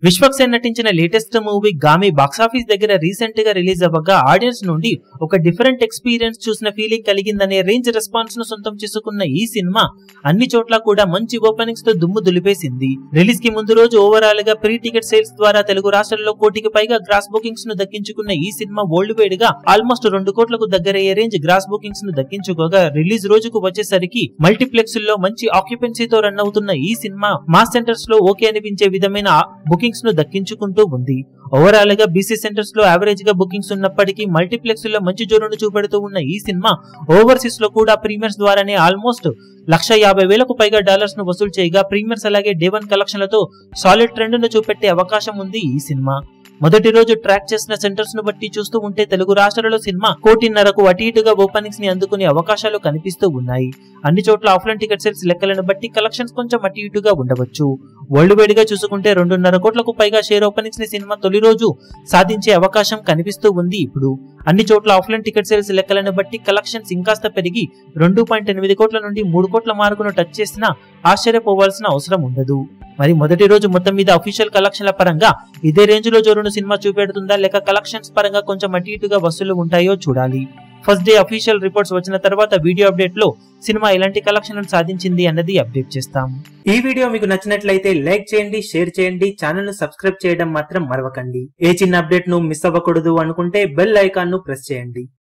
విశ్వక్సేన్ నటించిన latest movie Gaami box office దగ్గర recent గా రిలీజ్ అవ్వగా ఆడియన్స్ నుండి ఒక డిఫరెంట్ ఎక్స్పీరియన్స్ చూసిన ఫీలింగ్ కలిగిందనే రేంజ్ రెస్పాన్స్ ను సొంతం చేసుకున్న ఈ సినిమా అన్ని చోట్ల కూడా మంచి ఓపెనింగ్స్ తో దుమ్ము దులిపేసింది రిలీజ్ కి ముందు రోజు ఓవరాల్ గా ప్రీ టికెట్ సేల్స్ ద్వారా తెలుగు రాష్ట్రాల్లో కోటికి పైగా గ్రాస్ బుకింగ్స్ ను దక్కించుకున్న ఈ సినిమా వరల్డ్ వైడ్ గా ఆల్మోస్ట్ రెండు కోట్లకు దగ్గరయ్యే రేంజ్ గ్రాస్ బుకింగ్స్ ను దక్కించుకోగా రిలీజ్ రోజుకు వచ్చేసరికి మల్టీప్లెక్స్ లో మంచి ఆక్యుపెన్సీతో రన్ అవుతున్న ఈ సినిమా మాస్ సెంటర్స్ లో ఓకే అనిపించే విధమైన బుకింగ్స్ ను దక్కించుకుంటూ ఉంది ఓవరాల్ గా బీసీ సెంటర్స్ లో యావరేజ్ గా బుకింగ్స్ ఉన్నప్పటికీ మల్టీప్లెక్స్ లో మంచి జోరును చూపెడుతూ ఉన్న ఈ సినిమా ఓవర్సీస్ లో కూడా ప్రీమియర్స్ ద్వారానే ఆల్మోస్ట్ లక్ష యాభై వేలకు పైగా డాలర్స్ ను వసూలు చేయగా ప్రీమియర్స్ అలాగే డే వన్ కలెక్షన్లతో సాలిడ్ ట్రెండ్ ను చూపెట్టే అవకాశం ఉంది ఈ సినిమా మొదటి రోజు ట్రాక్ చేసిన సెంటర్స్ ను బట్టి చూస్తూ ఉంటే తెలుగు రాష్ట్రాలలో సినిమా కోటిన్నరకు అటు ఇటుగా ఓపెనింగ్స్ ని అందుకునే అవకాశాలు కనిపిస్తూ ఉన్నాయి అన్ని చోట్ల ఆఫ్లైన్ టికెట్ సేల్స్ లెక్కలను బట్టి కలెక్షన్స్ కొంచెం అటు ఇటుగా ఉండవచ్చు వరల్డ్ వైడ్ గా చూసుకుంటే రెండున్నర కోట్లకు పైగా షేర్ ఓపెనింగ్స్ ని సినిమా తొలి రోజు సాధించే అవకాశం కనిపిస్తూ ఉంది ఇప్పుడు అన్ని చోట్ల ఆఫ్లైన్ టికెట్ సేల్స్ లెక్కలను బట్టి కలెక్షన్స్ ఇంకాస్త పెరిగి రెండు పాయింట్ ఎనిమిది కోట్ల నుండి మూడు కోట్ల మార్కును టచ్ చేసినా ఆశ్చర్యపోవాల్సిన అవసరం ఉండదు మరి మొదటి రోజు మొత్తం మీద అఫీషియల్ కలెక్షన్ల పరంగా ఇదే రేంజ్ లో జోరును సినిమా చూపెడుతుందా లేక కలెక్షన్స్ పరంగా కొంచెం అటు ఇటుగా వసూలు ఉంటాయో చూడాలి ఫస్ట్ డే అఫీషియల్ రిపోర్ట్స్ వచ్చిన తర్వాత వీడియో అప్డేట్ లో సినిమా ఎలాంటి కలెక్షన్లను సాధించింది అన్నది అప్డేట్ చేస్తాం ఈ వీడియో మీకు నచ్చినట్లయితే లైక్ చేయండి షేర్ చేయండి ఛానల్ ను సబ్స్క్రైబ్ చేయడం మాత్రం మరవకండి ఏ చిన్న అప్డేట్ ను మిస్ అవ్వకూడదు అనుకుంటే బెల్ ఐకాన్ ను ప్రెస్ చేయండి